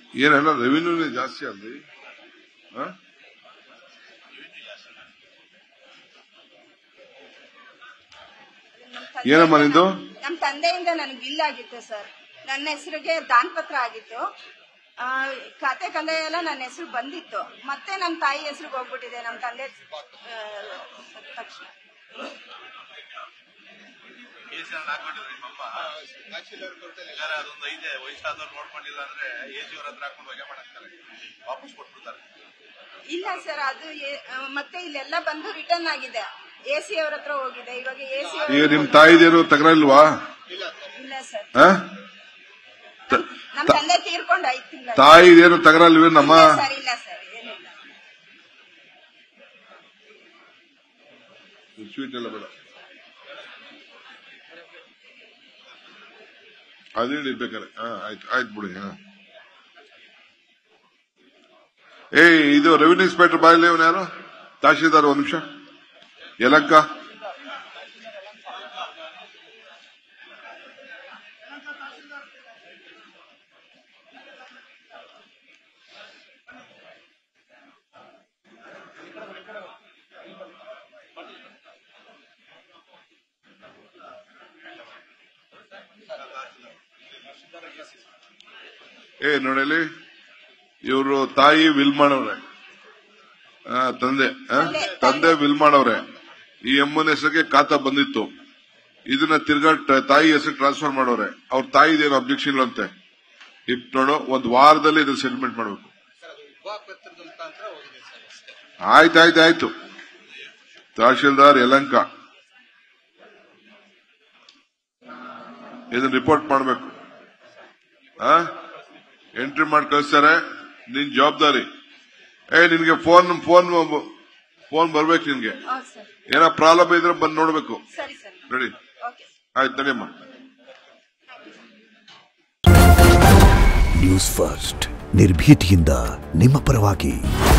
ಏನೆಲ್ಲ ರೆವಿನ್ಯೂನೇ ಜಾಸ್ತಿ ಅಲ್ರಿ ಹ? ನಮ್ ಏನಮ್ಮ ತಂದೆಯಿಂದ ನಿಂದು? ನಮ್ ತಂದೆಯಿಂದ ನನಗೆ ಬಿಲ್ ಆಗಿತ್ತು ಸರ್ ನನ್ನ ಹೆಸರಿಗೆ ದಾನಪತ್ರ ಆಗಿತ್ತು ಆ, ಖಾತೆ ಕಂದಾಯ ಎಲ್ಲ ನನ್ನ ಹೆಸರು ಬಂದಿತ್ತು ಮತ್ತೆ ನಮ್ಮ ತಾಯಿ ಹೆಸರಿಗೆ ಹೋಗ್ಬಿಟ್ಟಿದೆ ನಮ್ಮ ತಂದೆ ಆ, ಸತ್ತ ತಕ್ಷಣ ಕೇಸನ್ನ ಹಾಕೊಂಡಿದ್ರು ನಿಮ್ಮಪ್ಪ ಬೇಕಾದ್ರೆ ಅದೊಂದು ಐದೆ ವಯಸ್ಸಾದವ್ರು ನೋಡ್ಕೊಂಡಿಲ್ಲ ಅಂದ್ರೆ ಎಸಿ ಅವ್ರ ಹತ್ರ ಹಾಕೊಂಡು ಹೋಗಿ ಮಾಡಾಕ್ತಾರೆ ವಾಪಸ್ ಕೊಟ್ಬಿಡ್ತಾರೆ ಇಲ್ಲ ಸರ್ ಅದು ಏ- ಆ, ಮತ್ತೆ ಇಲ್ಲೆಲ್ಲ ಬಂದು ರಿಟರ್ನ್ ಆಗಿದೆ ಎ ಸಿ ಅವ್ರ ಹತ್ರ ಹೋಗಿದೆ ಇವಾಗ ಎ ಸಿ ಈಗ ನಿಮ್ ತಾಯಿದೇನು ತಗರಲ್ವಾ ಇಲ್ಲ ಸರ್ ಹ ನಮ್ ತಂದೆ ತೀರ್ಕೊಂಡು ಐದು ತಿಂಗಳು ತಾಯಿದೇನು ತಗರಲ್ವೇನಮ್ಮ ಸರ್ ಇಲ್ಲ ಸರ್ ಏನಿಲ್ಲ ಸ್ವೀಟ್ ಎಲ್ಲ ಬೇಡ ಅದು ಇರ್ಬೇಕಾರೆ ಹಾ ಆಯ್ತು ಆಯ್ತು ಬಿಡಿ ಹಾ ಏ ಇದು ರೆವಿನ್ಯೂ ಇನ್ಸ್ಪೆಕ್ಟರ್ ಬಾಯಿಲಿ ಇವನು ಯಾರು ತಹಶೀಲ್ದಾರ್ ಒಂದ್ ನಿಮಿಷ ಯಲಂಕ ಏ ನೋಡಲಿ ಇವರು ತಾಯಿ ವಿಲ್ ಮಾಡವ್ರೆ ಆ, ತಂದೆ ಆ? ತಂದೆ ವಿಲ್ ಮಾಡವ್ರೆ ಈ ಅಮ್ಮನ ಹೆಸರಿಗೆ ಖಾತಾ ಬಂದಿತ್ತು ಇದನ್ನ ತಿರ್ಗಾ ಟ- ತಾಯಿ ಹೆಸರು ಟ್ರಾನ್ಸ್ಫರ್ ಮಾಡವ್ರೆ ಅವ್ರ ತಾಯಿದೇನು ಅಬ್ಜೆಕ್ಷನ್ ಇಲ್ಲ ಅಂತೆ ಇದ್ ನೋಡು ಒಂದ್ ವಾರದಲ್ಲಿ ಇದನ್ನ ಸೆಟಲ್ಮೆಂಟ್ ಮಾಡಬೇಕು ಆಯ್ತು ಆಯ್ತು ಆಯ್ತು ತಹಶೀಲ್ದಾರ್ ಯಲಂಕ ಇದನ್ನ ರಿಪೋರ್ಟ್ ಮಾಡಬೇಕು ಎಂಟ್ರಿ ಮಾಡಿ ಕಳಿಸ್ತಾರೆ ನಿನ್ ಜವಾಬ್ದಾರಿ ಏ ನಿನ್ಗೆ ಫೋನ್ ಫೋನ್ ಫೋನ್ ಬರ್ಬೇಕು ನಿನ್ಗೆ ಹೌದು ಸರ್ ಏನೋ ಪ್ರಾಬ್ಲಮ್ ಇದ್ರೆ ಬಂದ್ ನೋಡ್ಬೇಕು ಸರಿ ಸರ್ ರೆಡಿ ಓಕೆ ಆಯ್ತು ನಡಿಯಮ್ಮ ನ್ಯೂಸ್ ಫಸ್ಟ್ ನಿರ್ಭೀತಿಯಿಂದ ನಿಮ್ಮ ಪರವಾಗಿ